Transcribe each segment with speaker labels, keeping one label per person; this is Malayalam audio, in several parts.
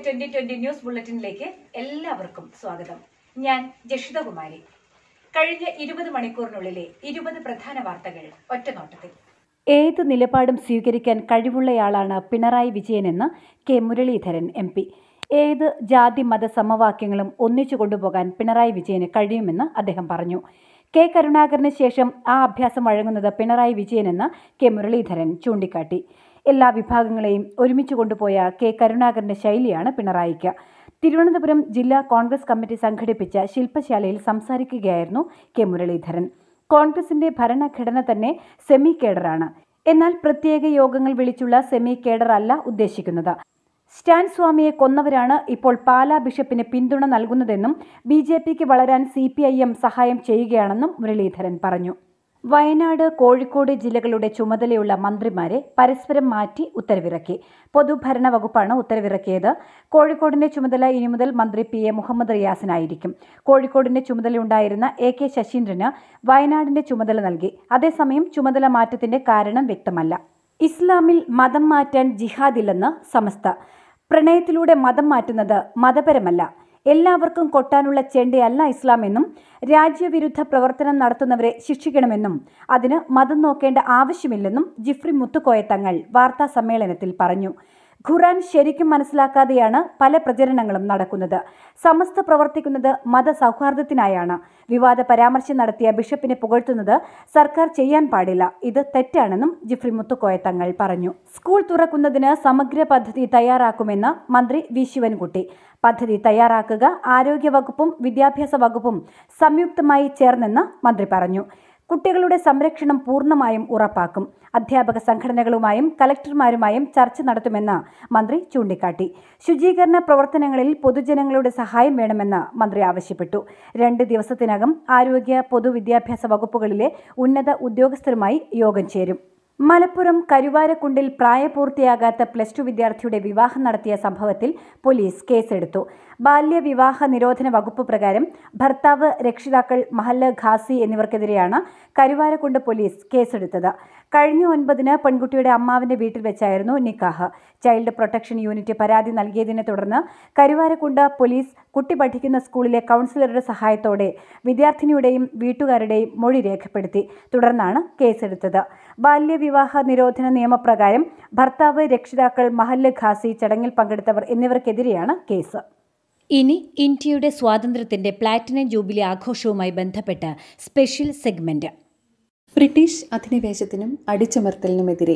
Speaker 1: ട്വന്റി ട്വന്റി ന്യൂസ് ബുള്ളറ്റിനിലേക്ക് എല്ലാവർക്കും സ്വാഗതം ഞാൻ ജഷിത കുമാരി കഴിഞ്ഞ ഇരുപത് മണിക്കൂറിനുള്ളിലെ ഇരുപത് പ്രധാന വാർത്തകൾ ഒറ്റനോട്ടത്തിൽ ഏത് നിലപാടും സ്വീകരിക്കാൻ കഴിവുള്ളയാളാണ് പിണറായി വിജയനെന്ന് കെ മുരളീധരൻ എം പി ഏത് ജാതി മത സമവാക്യങ്ങളും ഒന്നിച്ചു കൊണ്ടുപോകാൻ പിണറായി വിജയന് കഴിയുമെന്ന് അദ്ദേഹം പറഞ്ഞു കെ കരുണാകരന് ശേഷം ആ അഭ്യാസം വഴങ്ങുന്നത് പിണറായി വിജയനെന്ന് കെ മുരളീധരൻ ചൂണ്ടിക്കാട്ടി എല്ലാ വിഭാഗങ്ങളെയും ഒരുമിച്ച് കൊണ്ടുപോയ കെ കരുണാകരന്റെ ശൈലിയാണ് പിണറായിക്ക് തിരുവനന്തപുരം ജില്ലാ കോൺഗ്രസ് കമ്മിറ്റി സംഘടിപ്പിച്ച ശില്പശാലയിൽ സംസാരിക്കുകയായിരുന്നു കെ മുരളീധരൻ കോൺഗ്രസിന്റെ ഭരണഘടന തന്നെ സെമി കേഡറാണ് എന്നാൽ പ്രത്യേക യോഗങ്ങൾ വിളിച്ചുള്ള സെമി കേഡർ അല്ല ഉദ്ദേശിക്കുന്നത് സ്റ്റാൻ സ്വാമിയെ കൊന്നവരാണ് ഇപ്പോൾ പാലാ ബിഷപ്പിന് പിന്തുണ നൽകുന്നതെന്നും ബി ജെ പിക്ക് വളരാൻ സി പി ഐ എം സഹായം ചെയ്യുകയാണെന്നും മുരളീധരൻ പറഞ്ഞു വയനാട് കോഴിക്കോട് ജില്ലകളുടെ ചുമതലയുള്ള മന്ത്രിമാരെ പരസ്പരം മാറ്റി ഉത്തരവിറക്കി പൊതുഭരണ വകുപ്പാണ് ഉത്തരവിറക്കിയത് കോഴിക്കോടിന്റെ ചുമതല ഇനി മുതൽ മന്ത്രി പി എ മുഹമ്മദ് റിയാസിനായിരിക്കും കോഴിക്കോടിന്റെ ചുമതലയുണ്ടായിരുന്ന എ കെ ശശീന്ദ്രന് വയനാടിന്റെ ചുമതല നൽകി അതേസമയം ചുമതല മാറ്റത്തിന്റെ കാരണം വ്യക്തമല്ല ഇസ്ലാമിൽ മതം മാറ്റാൻ ജിഹാദില്ലെന്ന് സമസ്ത പ്രണയത്തിലൂടെ മതം മാറ്റുന്നത് മതപരമല്ല എല്ലാവർക്കും കൊട്ടാനുള്ള ചെണ്ടയല്ല ഇസ്ലാം എന്നും രാജ്യവിരുദ്ധ പ്രവർത്തനം നടത്തുന്നവരെ ശിക്ഷിക്കണമെന്നും അതിന് മതം നോക്കേണ്ട ആവശ്യമില്ലെന്നും ജിഫ്രി മുത്തുക്കോയ തങ്ങൾ വാർത്താ സമ്മേളനത്തിൽ പറഞ്ഞു ഖുറാൻ ശരിക്കും മനസ്സിലാക്കാതെയാണ് പല പ്രചരണങ്ങളും നടക്കുന്നത് സമസ്ത പ്രവർത്തിക്കുന്നത് മതസൗഹാർദ്ദത്തിനായാണ് വിവാദ പരാമർശം നടത്തിയ ബിഷപ്പിനെ പുകഴ്ത്തുന്നത് സർക്കാർ ചെയ്യാൻ പാടില്ല ഇത് തെറ്റാണെന്നും ജിഫ്രി മുത്തുക്കോയ തങ്ങൾ പറഞ്ഞു സ്കൂൾ തുറക്കുന്നതിന് സമഗ്ര പദ്ധതി തയ്യാറാക്കുമെന്ന് മന്ത്രി വി ശിവൻകുട്ടി പദ്ധതി തയ്യാറാക്കുക ആരോഗ്യ വകുപ്പും വിദ്യാഭ്യാസ വകുപ്പും സംയുക്തമായി ചേർന്നെന്ന് മന്ത്രി പറഞ്ഞു കുട്ടികളുടെ സംരക്ഷണം പൂർണ്ണമായും ഉറപ്പാക്കും അധ്യാപക സംഘടനകളുമായും കലക്ടർമാരുമായും ചർച്ച നടത്തുമെന്ന് മന്ത്രി ചൂണ്ടിക്കാട്ടി ശുചീകരണ പ്രവർത്തനങ്ങളിൽ പൊതുജനങ്ങളുടെ സഹായം വേണമെന്ന് മന്ത്രി ആവശ്യപ്പെട്ടു രണ്ട് ദിവസത്തിനകം ആരോഗ്യ പൊതുവിദ്യാഭ്യാസ വകുപ്പുകളിലെ ഉന്നത ഉദ്യോഗസ്ഥരുമായി യോഗം ചേരും മലപ്പുറം കരുവാരക്കുണ്ടിൽ പ്രായപൂർത്തിയാകാത്ത പ്ലസ് ടു വിദ്യാർത്ഥിയുടെ വിവാഹം നടത്തിയ സംഭവത്തിൽ പോലീസ് കേസെടുത്തു ബാല്യവിവാഹ നിരോധന വകുപ്പ് പ്രകാരം ഭർത്താവ് രക്ഷിതാക്കൾ മഹല്ല് ഖാസി എന്നിവർക്കെതിരെയാണ് കരുവാരക്കുണ്ട് പോലീസ് കേസെടുത്തത് കഴിഞ്ഞ ഒൻപതിന് പെൺകുട്ടിയുടെ അമ്മാവിന്റെ വീട്ടിൽ വെച്ചായിരുന്നു നിക്കാഹ് ചൈൽഡ് പ്രൊട്ടക്ഷൻ യൂണിറ്റ് പരാതി നൽകിയതിനെ തുടർന്ന് കരുവാരക്കുണ്ട് പോലീസ് കുട്ടി പഠിക്കുന്ന സ്കൂളിലെ കൗൺസിലറുടെ സഹായത്തോടെ വിദ്യാർത്ഥിനിയുടെയും വീട്ടുകാരുടെയും മൊഴി രേഖപ്പെടുത്തി തുടർന്നാണ് കേസെടുത്തത് ബാല്യവിവാഹ നിരോധന നിയമപ്രകാരം ഭർത്താവ് രക്ഷിതാക്കൾ മഹല്ല് ഖാസി ചടങ്ങിൽ പങ്കെടുത്തവർ എന്നിവർക്കെതിരെയാണ് കേസ് ഇനി ഇന്ത്യയുടെ സ്വാതന്ത്ര്യത്തിന്റെ പ്ലാറ്റിനം ജൂബിലി ആഘോഷവുമായി ബന്ധപ്പെട്ട സ്പെഷ്യൽ സെഗ്മെന്റ്
Speaker 2: ബ്രിട്ടീഷ് അധിനിവേശത്തിനും അടിച്ചമർത്തലിനുമെതിരെ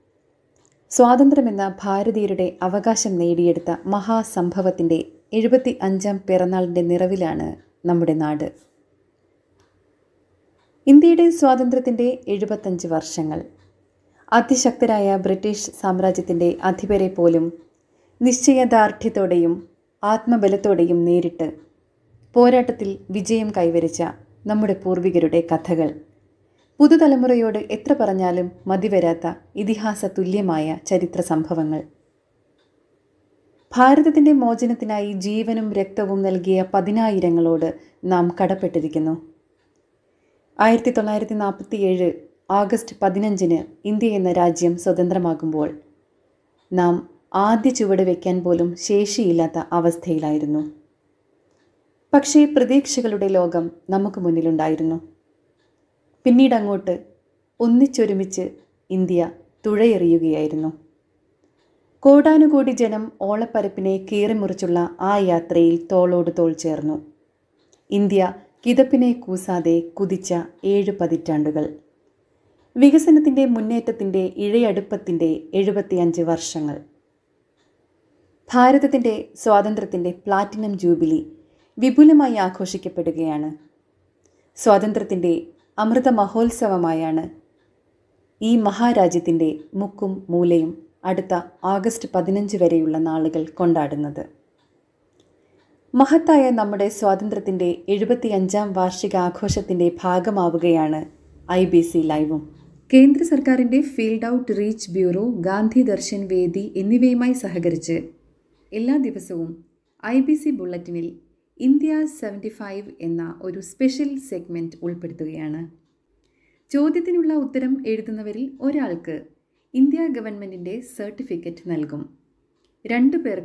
Speaker 2: സ്വാതന്ത്ര്യമെന്ന ഭാരതീയരുടെ അവകാശം നേടിയെടുത്ത മഹാസംഭവത്തിൻ്റെ എഴുപത്തി അഞ്ചാം പിറന്നാളിൻ്റെ നിറവിലാണ് നമ്മുടെ നാട് ഇന്ത്യയുടെ സ്വാതന്ത്ര്യത്തിൻ്റെ എഴുപത്തഞ്ച് വർഷങ്ങൾ അതിശക്തരായ ബ്രിട്ടീഷ് സാമ്രാജ്യത്തിൻ്റെ അധിപരെ പോലും നിശ്ചയദാർഢ്യത്തോടെയും ആത്മബലത്തോടെയും നേരിട്ട് പോരാട്ടത്തിൽ വിജയം കൈവരിച്ച നമ്മുടെ പൂർവികരുടെ കഥകൾ പുതുതലമുറയോട് എത്ര പറഞ്ഞാലും മതിവരാത്ത ഇതിഹാസ തുല്യമായ ചരിത്ര സംഭവങ്ങൾ ഭാരതത്തിൻ്റെ മോചനത്തിനായി ജീവനും രക്തവും നൽകിയ പതിനായിരങ്ങളോട് നാം കടപ്പെട്ടിരിക്കുന്നു ആയിരത്തി തൊള്ളായിരത്തി നാൽപ്പത്തിയേഴ് ആഗസ്റ്റ് പതിനഞ്ചിന് ഇന്ത്യ എന്ന രാജ്യം സ്വതന്ത്രമാകുമ്പോൾ നാം ആദ്യ ചുവട് വയ്ക്കാൻ പോലും ശേഷിയില്ലാത്ത അവസ്ഥയിലായിരുന്നു പക്ഷേ പ്രതീക്ഷകളുടെ ലോകം നമുക്ക് മുന്നിലുണ്ടായിരുന്നു പിന്നീട് അങ്ങോട്ട് ഒന്നിച്ചൊരുമിച്ച് ഇന്ത്യ തുഴയെറിയുകയായിരുന്നു കോടാനുകോടി ജനം ഓളപ്പരപ്പിനെ കീറിമുറിച്ചുള്ള ആ യാത്രയിൽ തോളോട് തോൾ ചേർന്നു ഇന്ത്യ കിതപ്പിനെ കൂസാതെ കുതിച്ച ഏഴ് പതിറ്റാണ്ടുകൾ വികസനത്തിൻ്റെ മുന്നേറ്റത്തിൻ്റെ ഇഴയടുപ്പത്തിൻ്റെ എഴുപത്തിയഞ്ച് വർഷങ്ങൾ ഭാരതത്തിൻ്റെ സ്വാതന്ത്ര്യത്തിൻ്റെ പ്ലാറ്റിനം ജൂബിലി വിപുലമായി ആഘോഷിക്കപ്പെടുകയാണ് സ്വാതന്ത്ര്യത്തിൻ്റെ അമൃത മഹോത്സവമായാണ് ഈ മഹാരാജ്യത്തിൻ്റെ മുക്കും മൂലയും അടുത്ത ആഗസ്റ്റ് പതിനഞ്ച് വരെയുള്ള നാളുകൾ കൊണ്ടാടുന്നത് മഹത്തായ നമ്മുടെ സ്വാതന്ത്ര്യത്തിൻ്റെ എഴുപത്തിയഞ്ചാം വാർഷികാഘോഷത്തിൻ്റെ ഭാഗമാവുകയാണ് ഐ ബി സി ലൈവും കേന്ദ്ര സർക്കാരിൻ്റെ field outreach bureau Gandhi Darshan Vedi എന്നിവയുമായി സഹകരിച്ച് എല്ലാ ദിവസവും ഐ ബി സി ബുള്ളറ്റിനിൽ ഇന്ത്യ സെവൻറ്റി ഫൈവ് എന്ന ഒരു സ്പെഷ്യൽ സെഗ്മെൻറ്റ് ഉൾപ്പെടുത്തുകയാണ് ചോദ്യത്തിനുള്ള ഉത്തരം എഴുതുന്നവരിൽ ഒരാൾക്ക് ഇന്ത്യ ഗവൺമെൻറ്റിൻ്റെ സർട്ടിഫിക്കറ്റ് നൽകും രണ്ടു പേർക്ക്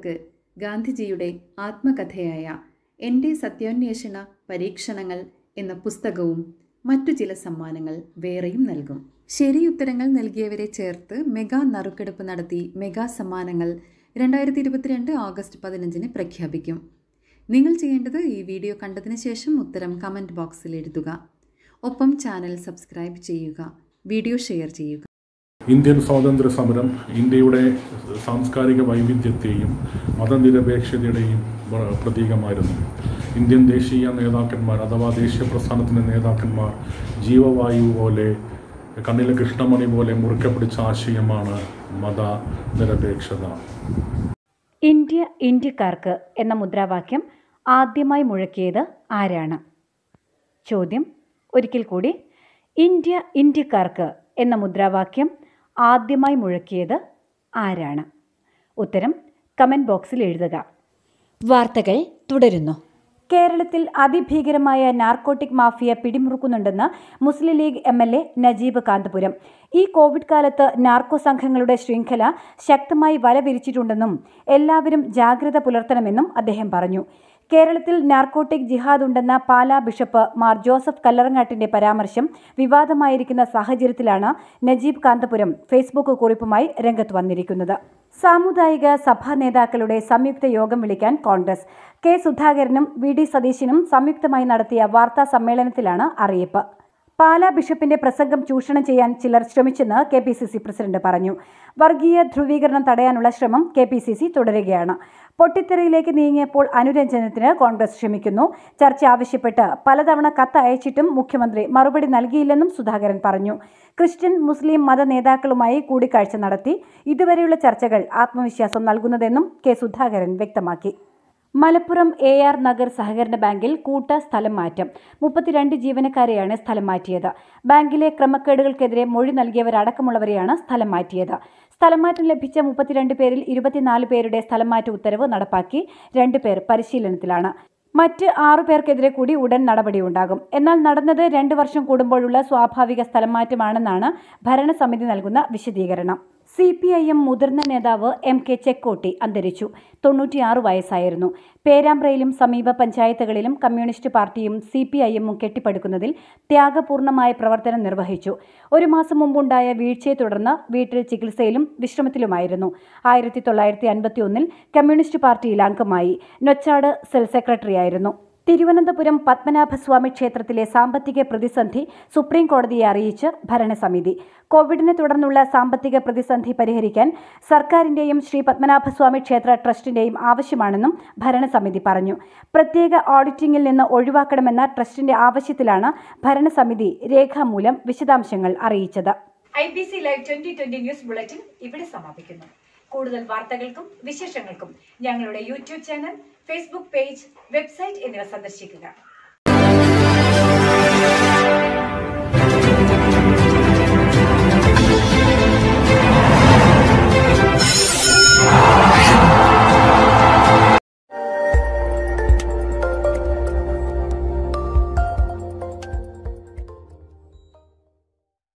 Speaker 2: ഗാന്ധിജിയുടെ ആത്മകഥയായ എൻ്റെ സത്യാന്വേഷണ പരീക്ഷണങ്ങൾ എന്ന പുസ്തകവും മറ്റു ചില സമ്മാനങ്ങൾ വേറെയും നൽകും ശരിയുത്തരങ്ങൾ നൽകിയവരെ ചേർത്ത് മെഗാ നറുക്കെടുപ്പ് നടത്തി മെഗാ സമ്മാനങ്ങൾ രണ്ടായിരത്തി ഇരുപത്തിരണ്ട് ഓഗസ്റ്റ് പതിനഞ്ചിന് പ്രഖ്യാപിക്കും നിങ്ങൾ ചെയ്യേണ്ടത് ഈ വീഡിയോ കണ്ടതിന് ശേഷം ഉത്തരം കമൻറ്റ് ബോക്സിൽ എഴുതുക ഒപ്പം ചാനൽ സബ്സ്ക്രൈബ് ചെയ്യുക വീഡിയോ ഷെയർ ചെയ്യുക
Speaker 3: ഇന്ത്യൻ സ്വാതന്ത്ര്യ സമരം ഇന്ത്യയുടെ സാംസ്കാരിക വൈവിധ്യത്തെയും മതനിരപേക്ഷതയുടെയും പ്ര- പ്രതീകമായിരുന്നു ഇന്ത്യൻ ദേശീയ നേതാക്കന്മാർ അഥവാ ദേശീയ പ്രസ്ഥാനത്തിൻ്റെ നേതാക്കന്മാർ ജീവവായു പോലെ കണ്ണിലെ കൃഷ്ണമണി പോലെ മുറുക്കെ പിടിച്ച ആശയമാണ് മതനിരപേക്ഷത
Speaker 1: ഇന്ത്യ ഇന്ത്യക്കാർക്ക് എന്ന മുദ്രാവാക്യം ആദ്യമായി മുഴക്കിയത് ആരാണ് ചോദ്യം ഒരിക്കൽ കൂടി ഇന്ത്യ ഇന്ത്യക്കാർക്ക് എന്ന മുദ്രാവാക്യം ആദ്യമായി മുഴക്കിയത് ആരാണ് ഉത്തരം കമൻറ്റ് ബോക്സിൽ എഴുതുക വാർത്തകൾ തുടരുന്നു കേരളത്തിൽ അതിഭീകരമായ നാർക്കോട്ടിക് മാഫിയ പിടിമുറുക്കുന്നുണ്ടെന്ന് Muslim League M L A Najeeb Kanthapuram ഈ കോവിഡ് കാലത്ത് നാർക്കോ സംഘങ്ങളുടെ ശൃംഖല ശക്തമായി വലവിരിച്ചിട്ടുണ്ടെന്നും എല്ലാവരും ജാഗ്രത പുലർത്തണമെന്നും അദ്ദേഹം പറഞ്ഞു കേരളത്തിൽ നാർക്കോട്ടിക് ജിഹാദ് ഉണ്ടെന്ന പാലാ ബിഷപ്പ് മാർ ജോസഫ് കല്ലറങ്ങാട്ടിന്റെ പരാമർശം വിവാദമായിരിക്കുന്ന സാഹചര്യത്തിലാണ് നജീബ് കാന്തപുരം ഫേസ്ബുക്ക് കുറിപ്പുമായി രംഗത്ത് വന്നിരിക്കുന്നത് സാമുദായിക സഭാ നേതാക്കളുടെ സംയുക്ത യോഗം വിളിക്കാൻ കോൺഗ്രസ് കെ സുധാകരനും വി ഡി സതീശനും സംയുക്തമായി നടത്തിയ വാർത്താ സമ്മേളനത്തിലാണ് അറിയിപ്പ് പാലാ ബിഷപ്പിന്റെ പ്രസംഗം ചൂഷണം ചെയ്യാൻ ചിലർ ശ്രമിച്ചെന്ന് K P C C president പറഞ്ഞു വർഗീയ ധ്രുവീകരണം തടയാനുള്ള ശ്രമം കെ പി സി സി തുടരുകയാണ് പൊട്ടിത്തെറിയിലേക്ക് നീങ്ങിയപ്പോൾ അനുരഞ്ജനത്തിന് കോൺഗ്രസ് ശ്രമിക്കുന്നു ചർച്ച ആവശ്യപ്പെട്ട് പലതവണ കത്ത് അയച്ചിട്ടും മുഖ്യമന്ത്രി മറുപടി നൽകിയില്ലെന്നും സുധാകരൻ പറഞ്ഞു ക്രിസ്ത്യൻ മുസ്ലിം മത നേതാക്കളുമായി കൂടിക്കാഴ്ച നടത്തി ഇതുവരെയുള്ള ചർച്ചകൾ ആത്മവിശ്വാസം നൽകുന്നതെന്നും കെ സുധാകരൻ വ്യക്തമാക്കി മലപ്പുറം എ ആർ നഗർ സഹകരണ ബാങ്കിൽ കൂട്ട സ്ഥലം മാറ്റം മുപ്പത്തിരണ്ട് ജീവനക്കാരെയാണ് സ്ഥലം മാറ്റിയത് ബാങ്കിലെ ക്രമക്കേടുകൾക്കെതിരെ മൊഴി നൽകിയവരടക്കമുള്ളവരെയാണ് സ്ഥലം മാറ്റിയത് സ്ഥലം മാറ്റം ലഭിച്ച മുപ്പത്തിരണ്ട് പേരിൽ ഇരുപത്തിനാല് പേരുടെ സ്ഥലം മാറ്റ ഉത്തരവ് നടപ്പാക്കി രണ്ട് പേർ പരിശീലനത്തിലാണ് മറ്റ് ആറു പേർക്കെതിരെ കൂടി ഉടൻ നടപടിയുണ്ടാകും എന്നാൽ നടന്നത് രണ്ട് വർഷം കൂടുമ്പോഴുള്ള സ്വാഭാവിക സ്ഥലം മാറ്റമാണെന്നാണ് ഭരണസമിതി നൽകുന്ന വിശദീകരണം സി പി ഐ എം മുതിർന്ന നേതാവ് എം കെ ചെക്കോട്ടി അന്തരിച്ചു തൊണ്ണൂറ്റിയാറ് വയസ്സായിരുന്നു പേരാമ്പ്രയിലും സമീപ പഞ്ചായത്തുകളിലും കമ്മ്യൂണിസ്റ്റ് പാർട്ടിയും സി പി ഐ എമ്മും കെട്ടിപ്പടുക്കുന്നതിൽ ത്യാഗപൂർണമായ പ്രവർത്തനം നിർവഹിച്ചു ഒരു മാസം മുമ്പുണ്ടായ വീഴ്ചയെ തുടർന്ന് വീട്ടിൽ ചികിത്സയിലും വിശ്രമത്തിലുമായിരുന്നു ആയിരത്തി തൊള്ളായിരത്തി അൻപത്തി ഒന്നിൽ കമ്മ്യൂണിസ്റ്റ് പാർട്ടിയിൽ അംഗമായി നൊച്ചാട് സെൽ സെക്രട്ടറിയായിരുന്നു തിരുവനന്തപുരം പത്മനാഭസ്വാമി ക്ഷേത്രത്തിലെ സാമ്പത്തിക പ്രതിസന്ധി സുപ്രീം കോടതിയെ അറിയിച്ച് ഭരണസമിതി കോവിഡിനെ തുടർന്നുള്ള സാമ്പത്തിക പ്രതിസന്ധി പരിഹരിക്കാൻ സർക്കാരിന്റെയും ശ്രീ പത്മനാഭസ്വാമി ക്ഷേത്ര ട്രസ്റ്റിന്റെയും ആവശ്യമാണെന്നും ഭരണസമിതി പറഞ്ഞു പ്രത്യേക ഓഡിറ്റിംഗിൽ നിന്ന് ഒഴിവാക്കണമെന്ന ട്രസ്റ്റിന്റെ ആവശ്യത്തിലാണ് ഭരണസമിതി രേഖാമൂലം വിശദാംശങ്ങൾ അറിയിച്ചത് I B C live twenty twenty news bulletin ഇവിടെ സമാപിക്കുന്നു കൂടുതൽ വാർത്തകൾക്കും വിശേഷങ്ങൾക്കും ഞങ്ങളുടെ YouTube channel Facebook page website എന്നിവ സന്ദർശിക്കുക